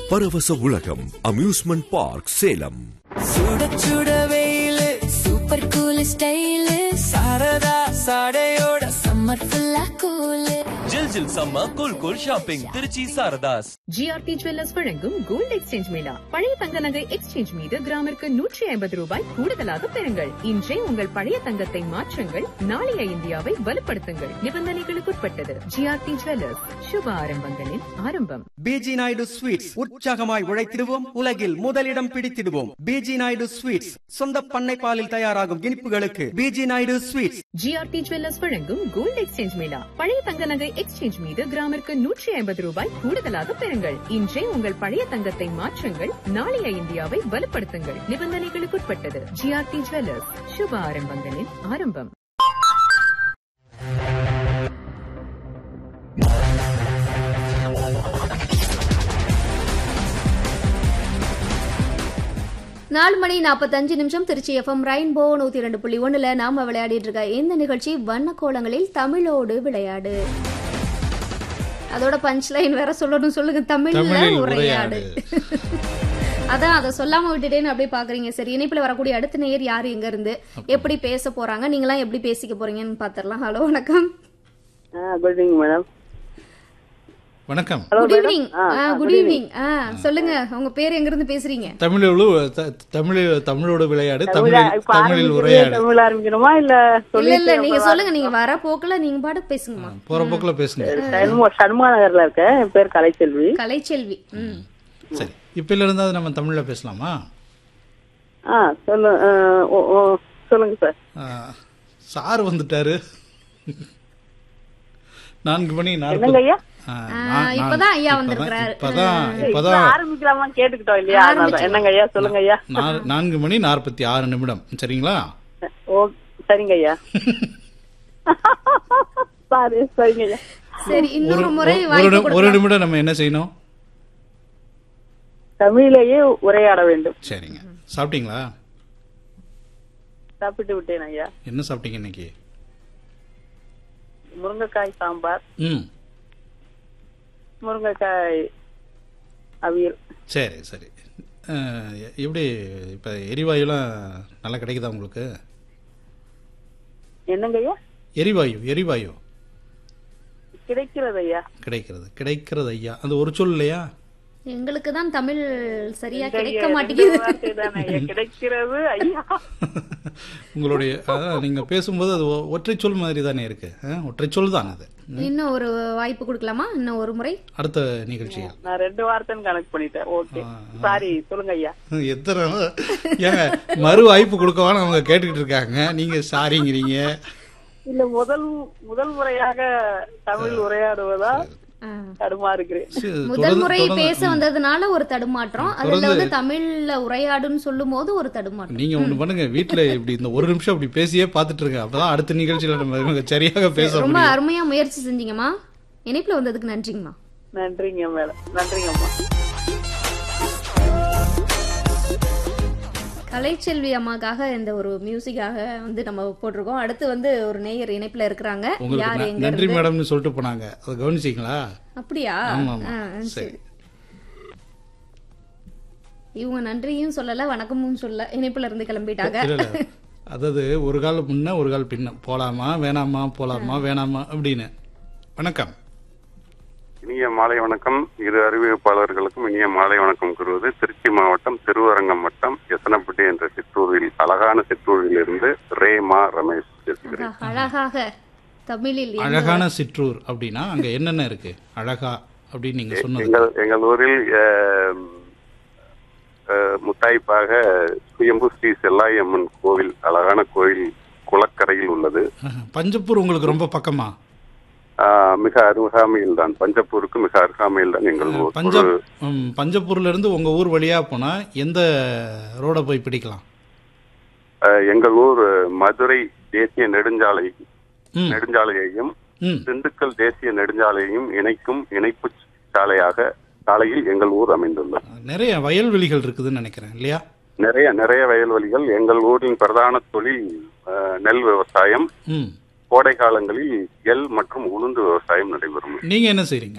பரவச உலகம் amusement park Salem சுட சுட வெயிலு சூப்பர் கூல் ஸ்டைலு சாரதா சாடையோட சம்மர் ஃபுல்லா கூலு ஜில் ஜில் சம்ம cool cool shopping Trichy Saradhas GRT jewellers வழங்கும் கோல்ட் எக்ஸ்சேஞ்ச் மேளா பழைய தங்க நகை எக்ஸ்சேஞ்ச் மீது கிராமிற்கு நூற்றி ஐம்பது ரூபாய் கூடுதலாக பெறுங்கள் இன்றே உங்கள் பழைய தங்கத்தை மாற்றுங்கள் நாளைய இந்தியாவை வலுப்படுத்துங்கள் நிபந்தனைகளுக்குட்பட்டது ஜிஆர்டி ஜுவல்லர்ஸ் சுப ஆரம்பங்களின் ஆரம்பம் பிஜி நாயுடு ஸ்வீட்ஸ் உற்சாகமாய் உழைத்திடுவோம் உலகில் முதலிடம் பிடித்திடுவோம் பிஜி நாயுடு ஸ்வீட்ஸ் சொந்த பண்ணை பாலில் தயாராகும் இனிப்புகளுக்கு BG Naidu sweets GRT jewellers வழங்கும் கோல்ட் எக்ஸ்சேஞ்ச் மேளா பழைய தங்க நகை எக்ஸ்சேஞ்ச் மீது கிராமிற்கு நூற்றி ஐம்பது ரூபாய் கூடுதலாக பெறுங்கள் இன்றே உங்கள் பழைய தங்கத்தை மாற்றுங்கள் நாளைய இந்தியாவை வலுப்படுத்துங்கள் நிபந்தனைகளுக்குட்பட்டது ஜிஆர்டி ஜுவல்லர்ஸ் சுப ஆரம்பங்களின் ஆரம்பம் நாலு மணி நாற்பத்தஞ்சு நிமிஷம் திருச்சி எஃப்எம் ரெயின்போ நூத்தி ரெண்டு புள்ளி ஒண்ணுல நாம விளையாடிட்டு இருக்க இந்த நிகழ்ச்சி வண்ண கோலங்களில் தமிழோடு விளையாடு அதோட பஞ்ச் லைன் வேற சொல்லணும் சொல்லுங்க தமிழ்ல தமிழில் உரையாடு உரையாடு. அதான் அதை சொல்லாம விட்டுட்டேன்னு அப்படியே பாக்குறீங்க சரி இணைப்புல வரக்கூடிய அடுத்த நேயர் யாரு எங்க இருந்து எப்படி பேச போறாங்க நீங்களாம் எப்படி பேசிக்க போறீங்கன்னு பாத்திரலாம் ஹலோ வணக்கம் குட் ஈவினிங் மேடம் வணக்கம் குட் ஈவினிங் குட் ஈவினிங் சொல்லுங்க உங்க பேர் எங்க இருந்து பேசுறீங்க தமிழோடு த- தமிழ் தமிழோட விளையாடு தமிழில் தமிழில் உரையாடு தமிழ் ஆரம்பிக்கணுமா இல்ல இல்ல இல்ல நீங்க சொல்லுங்க நீங்க வர போக்குல நீங்க பாட்டு பேசுங்கம்மா போற போக்குல பேசுங்க சண்முக சண்முக நகர்ல இருக்கேன் என் பேர் கலைச்செல்வி கலைச்செல்வி ம் சரி இப்பல இருந்தாவது நம்ம தமிழ்ல பேசலாமா ஆ சொல்லு ஆ, ஓ, ஓ, சொல்லுங்க சார் ஆ, சார் வந்துட்டாரு நான்கு மணி என்னங்க நாற்பது ஐயா ஆ, ஆ, நான்- நான் இப்பதான் ஐயா இப்பதான்- வந்திருக்கிறாரு. இப்பதான் இப்ப இப்பதான் ஆரம்பிக்கலாமா கேட்டுக்கிட்டோம் இல்லையா அதனால தான். என்னங்க ஐயா சொல்லுங்க ஐயா நா- நான்கு மணி நாற்பத்தி ஆறு நிமிடம் சரிங்களா ஓ சரிங்க ஐயா சாரி சரிங்க ஐயா சரி ஒரு இன்னொரு முறை ஒரு- வாய்ப்பு ஒரு ஒரு கொடுக்கலாம். நிமிடம் நம்ம என்ன செய்யணும் தமிழிலேயே உரையாட வேண்டும் சரிங்க சாப்பிட்டீங்களா சாப்பிட்டு விட்டேன் ஐயா என்ன சாப்பிட்டீங்க இன்னைக்கு முருங்கைக்காய் சாம்பார் ம் முருங்கைக்காய் அவியல் சரி சரி அஹ், எ- எப்படி இப்போ எரிவாயுலாம் நல்லா கிடைக்குதா உங்களுக்கு என்னங்க ஐயா எரிவாயு எரிவாயு கிடைக்கிறது ஐயா கிடைக்கிறது கிடைக்கிறது ஐயா அந்த ஒரு சொல் இல்லையா எங்களுக்கு தான் தமிழ் சரியா இந்த கிடைக்க ஐயா, ரெண்டு மாட்டேங்குது வார்த்தை தானே ஐயா. கிடைக்கிறது ஐயா உங்களுடைய அதான் நீங்கள் பேசும்போது அது ஒ- ஒற்றை சொல் மாதிரி தானே இருக்கு அஹ், ஒற்றை சொல் தான் அது இன்னும் ஒரு வாய்ப்பு கொடுக்கலாமா இன்னும் ஒரு முறை அடுத்த நிகழ்ச்சியில் நான் ரெண்டு வார்த்தைன்னு கணக்கு பண்ணிட்டேன் ஓகே சாரி சொல்லுங்க ஐயா எத்தனை ஏங்க மறு வாய்ப்பு கொடுக்கவான்னு அவங்க கேட்டுக்கிட்டு இருக்காங்க நீங்க சாரிங்கிறீங்க இல்ல முதல் முதல் முறையாக தமிழ் உரையாடுவதா ஆ. தடுமா இருக்கிறேன் சரி, முதல் தொடர்ந்து- முறை தொடர்ந்து- பேச வந்ததுனால ஒரு தடுமாற்றம் அதுல தொடர்ந்து- வந்து தமிழ்ல உரையாடுன்னு சொல்லும் போது ஒரு தடுமாற்றம் நீங்க ஒண்ணு பண்ணுங்க வீட்ல இப்படி இந்த ஒரு நிமிஷம் அப்படி பேசியே பாத்துட்டு இருங்க அப்பதான் அடுத்த நிகழ்ச்சியில நம்ம இவங்க சரியாக பேச ரொம்ப முடியும் அருமையா முயற்சி செஞ்சீங்கம்மா இணைப்புல வந்ததுக்கு நன்றிங்கம்மா நன்றிங்க மேடம் நன்றிங்கம்மா கலைச்செல்வி அம்மாக்காக இந்த ஒரு மியூசிக்காக வந்து நம்ம போட்டிருக்கோம் அடுத்து வந்து ஒரு நேயர் இணைப்புல இருக்கிறாங்க உங்களுக்கு யார் ந- எங்க நன்றி இருந்து? மேடம்னு சொல்லிட்டு போனாங்க அதை கவனிச்சிங்களா அப்படியா ஆமா ஆமா ஆ, சரி சரி இவங்க நன்றியும் சொல்லல வணக்கமும் சொல்லல இணைப்புல இருந்து கிளம்பிட்டாங்க இல்ல இல்ல அதாவது ஒரு கால் முன்ன ஒரு கால் பின்ன போலாமா வேணாமா போலாமா வேணாமா அப்படின்னு வணக்கம் இனிய மாலை வணக்கம் இரு அறிவிப்பாளர்களுக்கும் இனிய மாலை வணக்கம் கூறுவது திருச்சி மாவட்டம் திருவரங்கம் வட்டம் எசனப்பட்டி என்ற சிற்றூரில் அழகான சிற்றூரில் இருந்து ரேமா ரமேஷ் பேசுகிறேன் அழகாக தமிழில் எந்த- அழகான சிற்றூர் அப்படின்னா அங்க என்னென்ன இருக்கு அழகா அப்படின்னு நீங்க சொன்னது எங்கள் எங்கள் ஊரில் அஹ், அஹ், முத்தாய்ப்பாக சுயம்பு ஸ்ரீ செல்லாயம்மன் கோவில் அழகான கோயில் குளக்கரையில் உள்ளது ஆஹா. பஞ்சப்பூர் உங்களுக்கு ரொம்ப பக்கமா அஹ், மிக அருகாமையில் தான் பஞ்சப்பூருக்கு மிக அருகாமையில் தான் எங்கள் ஊர் பஞ்சப் ஒரு ம், பஞ்சப்பூர்ல இருந்து உங்க ஊர் வழியா போனா எந்த ரோட போய் பிடிக்கலாம் அஹ், எங்கள் ஊர் மதுரை தேசிய நெடுஞ்சாலை ம். நெடுஞ்சாலையையும் ம். திண்டுக்கல் தேசிய நெடுஞ்சாலையையும் இணைக்கும் இணைப்பு சாலையாக சாலையில் எங்கள் ஊர் அமைந்துள்ளது நிறைய வயல்வெளிகள் இருக்குதுன்னு நினைக்கிறேன் இல்லையா நிறைய நிறைய வயல்வெளிகள் எங்கள் ஊரின் பிரதான தொழில் அஹ், நெல் விவசாயம் ம் கோடை காலங்களில் எள் மற்றும் உளுந்து விவசாயம் நடைபெறும் நீங்க என்ன செய்றீங்க